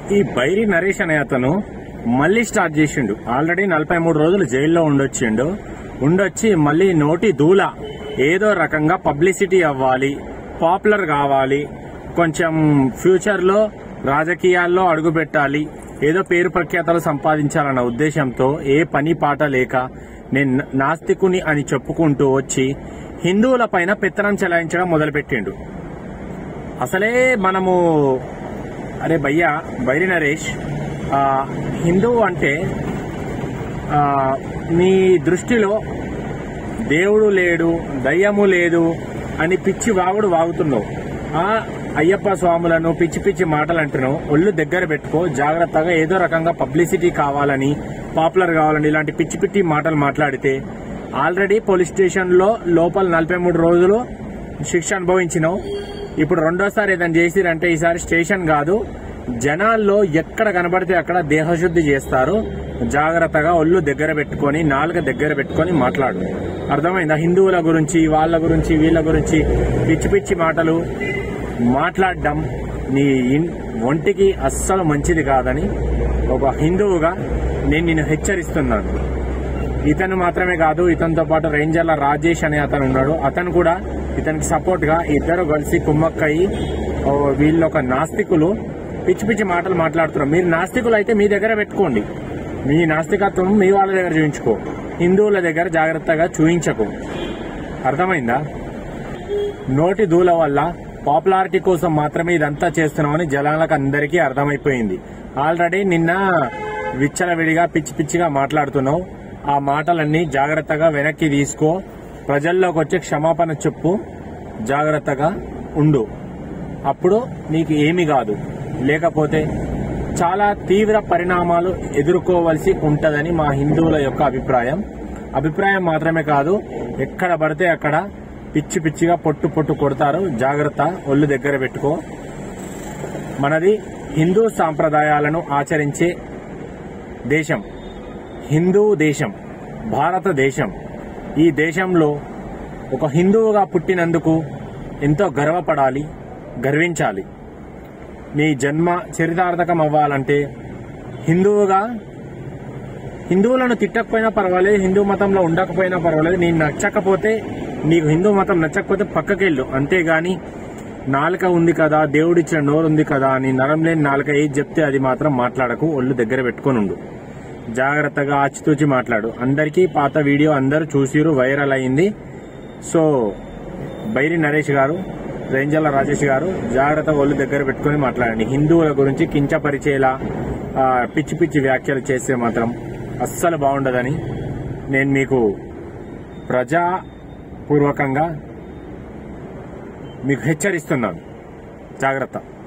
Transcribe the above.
ఈ బైరి నరేష్ అనే అతను మళ్ళీ స్టార్ట్ చేసిండు ఆల్రెడీ నలభై మూడు రోజులు జైల్లో ఉండొచ్చిండు ఉండొచ్చి మళ్ళీ నోటి దూల ఏదో రకంగా పబ్లిసిటీ అవ్వాలి పాపులర్ కావాలి కొంచెం ఫ్యూచర్ లో రాజకీయాల్లో అడుగు పెట్టాలి ఏదో పేరు ప్రఖ్యాతలు సంపాదించాలన్న ఉద్దేశంతో ఏ పని పాట లేక నేను నాస్తికుని అని చెప్పుకుంటూ వచ్చి హిందువుల పైన పెత్తనం చెలాయించడం మొదలుపెట్టిండు అసలే మనము అరే భయ్యా బైరి నరేష్ ఆ, హిందువు అంటే ఆ, నీ దృష్టిలో దేవుడు లేడు దయ్యము లేదు అని పిచ్చి వాగుడు వాగుతున్నావు ఆ అయ్యప్ప స్వాములను పిచ్చి పిచ్చి మాటలు అంటున్నావు ఒళ్ళు దగ్గర పెట్టుకో జాగ్రత్తగా ఏదో రకంగా పబ్లిసిటీ కావాలని పాపులర్ కావాలని ఇలాంటి పిచ్చి పిచ్చి మాటలు మాట్లాడితే ఆల్రెడీ పోలీస్ స్టేషన్ లో లోపల నలభై మూడు రోజులు శిక్ష అనుభవించినావు ఇప్పుడు రెండోసారి ఏదైనా చేసిరంటే ఈసారి స్టేషన్ కాదు జనాల్లో ఎక్కడ కనబడితే అక్కడ దేహశుద్ధి చేస్తారు జాగ్రత్తగా ఒళ్ళు దగ్గర పెట్టుకొని నాలుక దగ్గర పెట్టుకొని మాట్లాడు అర్థమైందా హిందువుల గురించి వాళ్ళ గురించి వీళ్ళ గురించి పిచ్చి పిచ్చి మాటలు మాట్లాడడం నీ ఇన్- ఒంటికి అస్సలు మంచిది కాదని ఒక హిందువుగా నేను నిన్ను హెచ్చరిస్తున్నాను ఇతను మాత్రమే కాదు ఇతనితో పాటు రేంజర్ల రాజేష్ అనే అతను ఉన్నాడు అతను కూడా ఇతనికి సపోర్ట్ గా ఇద్దరు కలిసి కుమ్మక్కయి ఓ వీళ్ళు ఒక నాస్తికులు పిచ్చి పిచ్చి మాటలు మాట్లాడుతున్నారు మీరు నాస్తికులు అయితే మీ దగ్గర పెట్టుకోండి మీ నాస్తికత్వం మీ వాళ్ళ దగ్గర చూయించుకో హిందువుల దగ్గర జాగ్రత్తగా చూయించకు అర్థమైందా నోటి దూల వల్ల పాపులారిటీ కోసం మాత్రమే ఇదంతా చేస్తున్నామని జనాలకు అందరికీ అర్థమైపోయింది ఆల్రెడీ నిన్న విచ్చలవిడిగా పిచ్చి పిచ్చిగా మాట్లాడుతున్నావు ఆ మాటలన్నీ జాగ్రత్తగా వెనక్కి తీసుకో ప్రజల్లోకి వచ్చి క్షమాపణ చెప్పు జాగ్రత్తగా ఉండు అప్పుడు నీకు ఏమి కాదు లేకపోతే చాలా తీవ్ర పరిణామాలు ఎదుర్కోవలసి ఉంటదని మా హిందువుల యొక్క అభిప్రాయం అభిప్రాయం మాత్రమే కాదు ఎక్కడ పడితే అక్కడ పిచ్చి పిచ్చిగా పొట్టు పొట్టు కొడతారు జాగ్రత్త ఒళ్ళు దగ్గర పెట్టుకో మనది హిందూ సాంప్రదాయాలను ఆచరించే దేశం హిందూ దేశం భారతదేశం ఈ దేశంలో ఒక హిందువుగా పుట్టినందుకు ఎంతో గర్వపడాలి గర్వించాలి నీ జన్మ చరితార్థకం అవ్వాలంటే హిందువుగా హిందువులను తిట్టకపోయినా పర్వాలేదు హిందూ మతంలో ఉండకపోయినా పర్వాలేదు నేను నచ్చకపోతే నీకు హిందూ మతం నచ్చకపోతే పక్కకెళ్ళు అంతేగాని నాలుక ఉంది కదా దేవుడిచ్చిన నోరు ఉంది కదా అని నరం లేని నాలుక ఏది చెప్తే అది మాత్రం మాట్లాడకు ఒళ్ళు దగ్గర పెట్టుకొని ఉండు జాగ్రత్తగా ఆచితూచి మాట్లాడు అందరికీ పాత వీడియో అందరూ చూసిరు వైరల్ అయింది సో బైరి నరేష్ గారు రేంజల రాజేష్ గారు జాగ్రత్తగా ఒళ్ళు దగ్గర పెట్టుకొని మాట్లాడండి హిందువుల గురించి కించపరిచేలా ఆ, పిచ్చి పిచ్చి వ్యాఖ్యలు చేస్తే మాత్రం అస్సలు బాగుండదని నేను మీకు ప్రజాపూర్వకంగా మీకు హెచ్చరిస్తున్నాను జాగ్రత్త